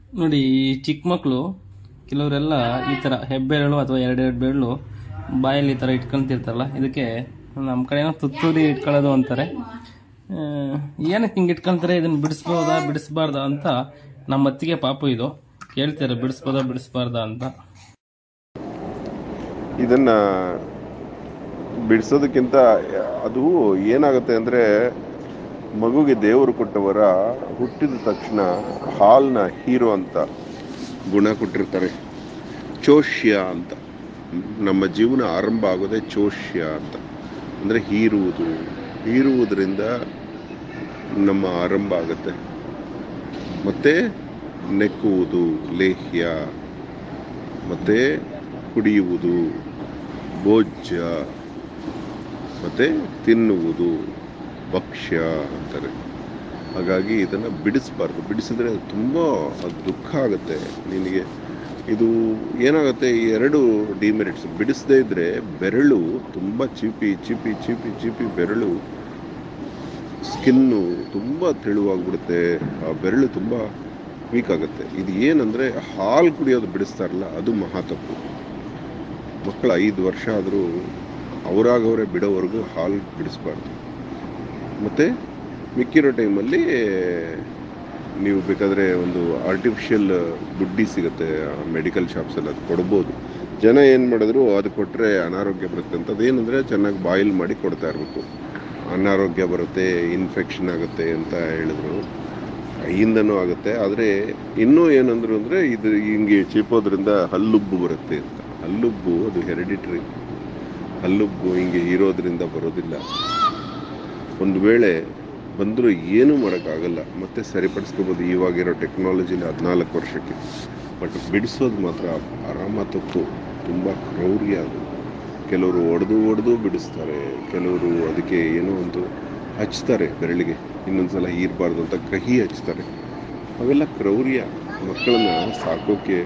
ನೋಡಿ ಈ ಚಿಕ್ಕ ಮಕ್ಕಳು ಕೆಲವರೆಲ್ಲ ಈ ಥರ ಹೆಬ್ಬೆರಳು ಅಥವಾ ಎರಡೆರಡು ಬೆರಳು ಬಾಯಲ್ಲಿ ಈ ಥರ ಇಟ್ಕೊಂತಿರ್ತಾರಲ್ಲ ಇದಕ್ಕೆ ನಮ್ಮ ಕಡೆ ಏನೋ ತುತ್ತೂರಿ ಇಟ್ಕೊಳ್ಳೋದು ಅಂತಾರೆ ಆ, ಏನಕ್ಕೆ ಹಿಂಗೆ ಇಟ್ಕೊಂತಾರೆ ಇದನ್ನು ಬಿಡಿಸ್ಬೋದಾ ಬಿಡಿಸ್ಬಾರ್ದಾ ಅಂತ ನಮ್ಮ ಅತ್ತಿಗೆ ಪಾಪು ಇದು ಕೇಳ್ತಾರೆ ಬಿಡಿಸ್ಬೋದಾ ಬಿಡಿಸ್ಬಾರ್ದಾ ಅಂತ ಇದನ್ನ ಬಿಡಿಸೋದಕ್ಕಿಂತ ಅದು ಏನಾಗುತ್ತೆ ಅಂದ್ರೆ ಮಗುಗೆ ದೇವರು ಕೊಟ್ಟವರ ಹುಟ್ಟಿದ ತಕ್ಷಣ ಹಾಲ್ನ ಹೀರೋ ಅಂತ ಗುಣ ಕೊಟ್ಟಿರ್ತಾರೆ ಚೋಷ್ಯ ಅಂತ ನಮ್ಮ ಜೀವನ ಆರಂಭ ಆಗೋದೇ ಚೋಷ್ಯ ಅಂತ ಅಂದ್ರೆ ಹೀರುವುದು ಹೀರುವುದರಿಂದ ನಮ್ಮ ಆರಂಭ ಆಗುತ್ತೆ ಮತ್ತೆ ನೆಕ್ಕುವುದು ಲೇಹ್ಯ ಮತ್ತೆ ಕುಡಿಯುವುದು ಭೋಜ್ಯ ಮತ್ತೆ ತಿನ್ನುವುದು ಭಕ್ಷ್ಯ ಅಂತಾರೆ ಹಾಗಾಗಿ ಇದನ್ನು ಬಿಡಿಸಬಾರ್ದು ಬಿಡಿಸಿದ್ರೆ ತುಂಬ ದುಃಖ ಆಗುತ್ತೆ ನಿನಗೆ ಇದು ಏನಾಗುತ್ತೆ ಈ ಎರಡು ಡಿಮೆರಿಟ್ಸ್ ಬಿಡಿಸದೇ ಇದ್ರೆ ಬೆರಳು ತುಂಬ ಚೀಪಿ ಚೀಪಿ ಚೀಪಿ ಚೀಪಿ ಬೆರಳು ಸ್ಕಿನ್ನು ತುಂಬ ತೆಳುವಾಗ್ಬಿಡುತ್ತೆ ಆ ಬೆರಳು ತುಂಬ ವೀಕ್ ಆಗುತ್ತೆ ಇದು ಏನಂದ್ರೆ ಹಾಲು ಕುಡಿಯೋದು ಬಿಡಿಸ್ತಾರಲ್ಲ ಅದು ಮಹಾ ತಪ್ಪು ಮಕ್ಕಳು ಐದು ವರ್ಷ ಆದರೂ ಅವರಾಗವರೇ ಬಿಡೋವರೆಗೂ ಹಾಲು ಬಿಡಿಸ್ಬಾರ್ದು ಮತ್ತು ಮಿಕ್ಕಿರೋ ಟೈಮಲ್ಲಿ ನೀವು ಬೇಕಾದರೆ ಒಂದು ಆರ್ಟಿಫಿಷಿಯಲ್ ಬುಡ್ಡಿ ಸಿಗುತ್ತೆ ಮೆಡಿಕಲ್ ಶಾಪ್ಸಲ್ಲಿ ಅದು ಕೊಡ್ಬೋದು ಜನ ಏನು ಮಾಡಿದ್ರು ಅದು ಕೊಟ್ಟರೆ ಅನಾರೋಗ್ಯ ಬರುತ್ತೆ ಅಂತ ಅದೇನೆಂದರೆ ಚೆನ್ನಾಗಿ ಬಾಯ್ಲ್ ಮಾಡಿ ಕೊಡ್ತಾ ಇರಬೇಕು ಅನಾರೋಗ್ಯ ಬರುತ್ತೆ ಇನ್ಫೆಕ್ಷನ್ ಆಗುತ್ತೆ ಅಂತ ಹೇಳಿದ್ರು ಕೈಯಿಂದನೂ ಆಗುತ್ತೆ ಆದರೆ ಇನ್ನೂ ಏನಂದ್ರು ಅಂದರೆ ಇದು ಹಿಂಗೆ ಚೀಪೋದ್ರಿಂದ ಹಲ್ಲುಬ್ಬು ಬರುತ್ತೆ ಅಂತ ಹಲ್ಲುಬ್ಬು ಅದು ಹೆರಿಡಿಟ್ರಿ ಹಲ್ಲುಬ್ಬು ಹಿಂಗೆ ಇರೋದ್ರಿಂದ ಬರೋದಿಲ್ಲ ಒಂದು ವೇಳೆ ಬಂದರೂ ಏನೂ ಮಾಡೋಕ್ಕಾಗಲ್ಲ ಮತ್ತೆ ಸರಿಪಡಿಸ್ಕೋಬೋದು ಇವಾಗಿರೋ ಟೆಕ್ನಾಲಜಿಲಿ ಹದಿನಾಲ್ಕು ವರ್ಷಕ್ಕೆ ಬಟ್ ಬಿಡಿಸೋದು ಮಾತ್ರ ಆರಾಮ ತಪ್ಪು ತುಂಬ ಕ್ರೌರ್ಯ ಅದು ಕೆಲವರು ಒಡೆದು ಒಡೆದು ಬಿಡಿಸ್ತಾರೆ ಕೆಲವರು ಅದಕ್ಕೆ ಏನೋ ಒಂದು ಹಚ್ತಾರೆ ಬೆರಳಿಗೆ ಇನ್ನೊಂದ್ಸಲ ಈರಬಾರ್ದು ಅಂತ ಕಹಿ ಹಚ್ತಾರೆ ಅವೆಲ್ಲ ಕ್ರೌರ್ಯ ಮಕ್ಕಳನ್ನ ಸಾಕೋಕೆ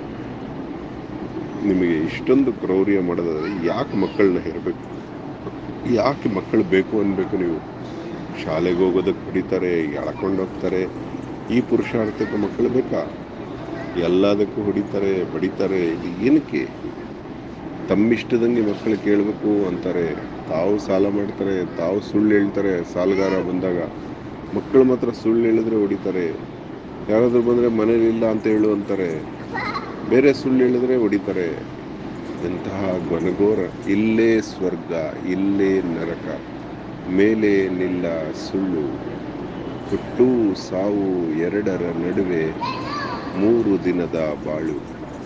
ನಿಮಗೆ ಇಷ್ಟೊಂದು ಕ್ರೌರ್ಯ ಮಾಡೋದಾದ್ರೆ ಯಾಕೆ ಮಕ್ಕಳನ್ನ ಹೆರಬೇಕು ಯಾಕೆ ಮಕ್ಕಳು ಬೇಕು ಅನ್ಬೇಕು ನೀವು ಶಾಲೆಗೆ ಹೋಗೋದಕ್ಕೆ ಹೊಡಿತಾರೆ ಎಳ್ಕೊಂಡು ಹೋಗ್ತಾರೆ ಈ ಪುರುಷಾರ್ಥಕ್ಕೆ ಮಕ್ಕಳು ಬೇಕಾ ಎಲ್ಲದಕ್ಕೂ ಹೊಡಿತಾರೆ ಬಡಿತಾರೆ ಇದು ಏನಕ್ಕೆ ತಮ್ಮಿಷ್ಟದಂಗೆ ಮಕ್ಕಳು ಕೇಳಬೇಕು ಅಂತಾರೆ ತಾವು ಸಾಲ ಮಾಡ್ತಾರೆ ತಾವು ಸುಳ್ಳು ಹೇಳ್ತಾರೆ ಸಾಲಗಾರ ಬಂದಾಗ ಮಕ್ಕಳು ಮಾತ್ರ ಸುಳ್ಳು ಹೇಳಿದ್ರೆ ಹೊಡಿತಾರೆ ಯಾರಾದ್ರೂ ಬಂದರೆ ಮನೇಲಿ ಇಲ್ಲ ಅಂತ ಹೇಳು ಅಂತಾರೆ ಬೇರೆ ಸುಳ್ಳು ಹೇಳಿದ್ರೆ ಹೊಡಿತಾರೆ ಎಂತಹ ಘನಘೋರ ಇಲ್ಲೇ ಸ್ವರ್ಗ ಇಲ್ಲೇ ನರಕ ಮೇಲೆ ನಿಲ್ಲ ಸುಳ್ಳು ಹುಟ್ಟು ಸಾವು ಎರಡರ ನಡುವೆ ಮೂರು ದಿನದ ಬಾಳು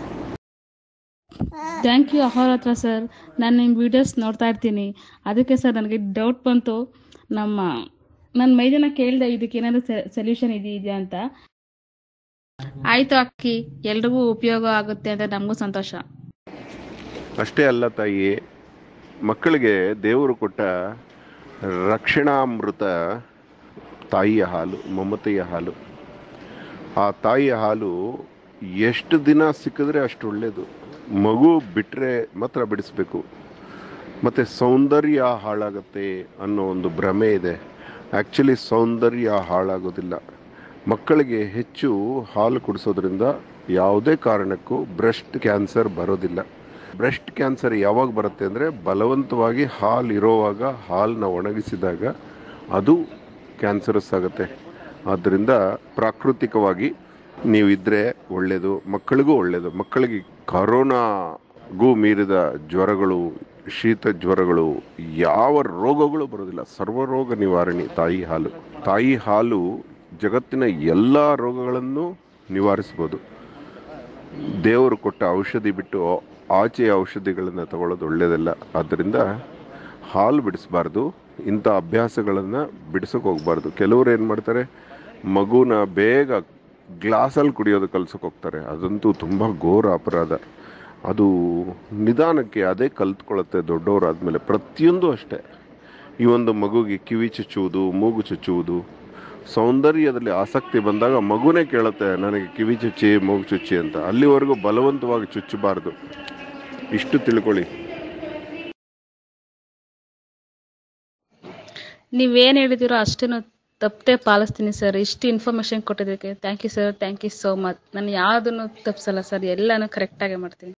ಥ್ಯಾಂಕ್ ಯು ಅಹೋರಾತ್ರ ಸರ್ ನಾನು ನಿಮ್ಮ ವೀಡಿಯೋಸ್ ನೋಡ್ತಾ ಇರ್ತೀನಿ ಅದಕ್ಕೆ ಸರ್ ನನಗೆ ಡೌಟ್ ಬಂತು ನಮ್ಮ ನನ್ನ ಮೈದನ ಕೇಳಿದೆ ಇದಕ್ಕೆ ಏನಾದರೂ ಸೊಲ್ಯೂಷನ್ ಇದೆಯಾ ಅಂತ ಆಯಿತು ಅಕ್ಕಿ ಎಲ್ರಿಗೂ ಉಪಯೋಗ ಆಗುತ್ತೆ ಅಂತ ನಮಗೂ ಸಂತೋಷ ಅಷ್ಟೇ ಅಲ್ಲ ತಾಯಿ ಮಕ್ಕಳಿಗೆ ದೇವರು ಕೊಟ್ಟ ರಕ್ಷಣಾಮೃತ ತಾಯಿಯ ಹಾಲು ಮಮತೆಯ ಹಾಲು ಆ ತಾಯಿಯ ಹಾಲು ಎಷ್ಟು ದಿನ ಸಿಕ್ಕಿದ್ರೆ ಅಷ್ಟು ಒಳ್ಳೆಯದು ಮಗು ಬಿಟ್ಟರೆ ಮಾತ್ರ ಬಿಡಿಸ್ಬೇಕು ಮತ್ತು ಸೌಂದರ್ಯ ಹಾಳಾಗತ್ತೆ ಅನ್ನೋ ಒಂದು ಭ್ರಮೆ ಇದೆ ಆ್ಯಕ್ಚುಲಿ ಸೌಂದರ್ಯ ಹಾಳಾಗೋದಿಲ್ಲ ಮಕ್ಕಳಿಗೆ ಹೆಚ್ಚು ಹಾಲು ಕುಡಿಸೋದ್ರಿಂದ ಯಾವುದೇ ಕಾರಣಕ್ಕೂ ಬ್ರೆಸ್ಟ್ ಕ್ಯಾನ್ಸರ್ ಬರೋದಿಲ್ಲ ಬ್ರೆಸ್ಟ್ ಕ್ಯಾನ್ಸರ್ ಯಾವಾಗ ಬರುತ್ತೆ ಅಂದರೆ ಬಲವಂತವಾಗಿ ಹಾಲು ಇರೋವಾಗ ಹಾಲನ್ನ ಒಣಗಿಸಿದಾಗ ಅದು ಕ್ಯಾನ್ಸರಸ್ ಆಗುತ್ತೆ ಆದ್ದರಿಂದ ಪ್ರಾಕೃತಿಕವಾಗಿ ನೀವಿದ್ದರೆ ಒಳ್ಳೆಯದು ಮಕ್ಕಳಿಗೂ ಒಳ್ಳೆಯದು ಮಕ್ಕಳಿಗೆ ಕರೋನಾಗೂ ಮೀರಿದ ಜ್ವರಗಳು ಶೀತ ಜ್ವರಗಳು ಯಾವ ರೋಗಗಳು ಬರೋದಿಲ್ಲ ಸರ್ವರೋಗ ನಿವಾರಣೆ ತಾಯಿ ಹಾಲು ತಾಯಿ ಹಾಲು ಜಗತ್ತಿನ ಎಲ್ಲ ರೋಗಗಳನ್ನು ನಿವಾರಿಸ್ಬೋದು ದೇವರು ಕೊಟ್ಟ ಔಷಧಿ ಬಿಟ್ಟು ಆಚೆಯ ಔಷಧಿಗಳನ್ನು ತಗೊಳ್ಳೋದು ಒಳ್ಳೆಯದಲ್ಲ ಆದ್ದರಿಂದ ಹಾಲು ಬಿಡಿಸಬಾರ್ದು ಇಂಥ ಅಭ್ಯಾಸಗಳನ್ನು ಬಿಡಿಸೋಕೆ ಹೋಗ್ಬಾರ್ದು ಕೆಲವರು ಏನು ಮಾಡ್ತಾರೆ ಮಗುನ ಬೇಗ ಗ್ಲಾಸಲ್ಲಿ ಕುಡಿಯೋದು ಕಲ್ಸೋಕೆ ಹೋಗ್ತಾರೆ ಅದಂತೂ ತುಂಬ ಘೋರ ಅಪರಾಧ ಅದು ನಿಧಾನಕ್ಕೆ ಅದೇ ಕಲ್ತ್ಕೊಳ್ಳುತ್ತೆ ದೊಡ್ಡವರಾದ್ಮೇಲೆ ಪ್ರತಿಯೊಂದು ಅಷ್ಟೇ ಈ ಒಂದು ಮಗುಗೆ ಕಿವಿ ಚುಚ್ಚುವುದು ಮೂಗು ಚುಚ್ಚುವುದು ಸೌಂದರ್ಯದಲ್ಲಿ ಆಸಕ್ತಿ ಬಂದಾಗ ಮಗುನೇ ಕೇಳುತ್ತೆ ನನಗೆ ಕಿವಿ ಚುಚ್ಚಿ ಮೂಗು ಚುಚ್ಚಿ ಅಂತ ಅಲ್ಲಿವರೆಗೂ ಬಲವಂತವಾಗಿ ಚುಚ್ಚಬಾರ್ದು ಇಷ್ಟು ತಿಳ್ಕೊಳ್ಳಿ ನೀವೇನು ಹೇಳಿದಿರೋ ಅಷ್ಟೇನು ತಪ್ಪದೆ ಪಾಲಿಸ್ತೀನಿ ಸರ್ ಇಷ್ಟು ಇನ್ಫಾರ್ಮೇಷನ್ ಕೊಟ್ಟಿದ್ದಕ್ಕೆ thank you sir thank you so much ನಾನು ಯಾವುದನ್ನು ತಪ್ಪಿಸಲ್ಲ ಸರ್ ಎಲ್ಲನೂ ಕರೆಕ್ಟಾಗಿ ಮಾಡ್ತೀನಿ